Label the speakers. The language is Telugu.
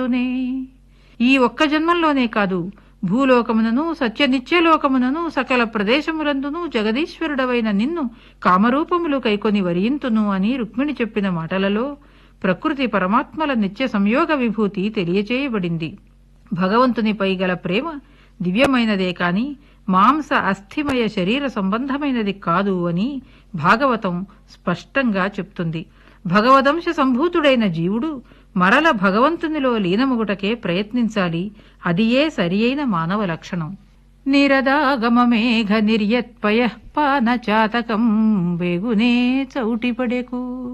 Speaker 1: నే. ఈ ఒక్క జన్మంలోనే కాదు భూలోకమునను సత్యనిత్యలోకమునను సకల ప్రదేశములందును జగదీశ్వరుడవైన నిన్ను కామరూపములు కైకొని వరియింతును అని రుక్మిణి చెప్పిన మాటలలో ప్రకృతి పరమాత్మల నిత్య సంయోగ విభూతి తెలియచేయబడింది భగవంతునిపై గల ప్రేమ దివ్యమైనదే కాని మాంస అస్థిమయ శరీర సంబంధమైనది కాదు అని భాగవతం స్పష్టంగా చెప్తుంది భగవదంశ సంభూతుడైన జీవుడు మరల భగవంతునిలో లీనముగుటకే ప్రయత్నించాలి అదియే సరియైన మానవ లక్షణం నిరదాగమమేఘ నిర్యత్పయ పానచాతకం వేగునే చౌటిపడెకు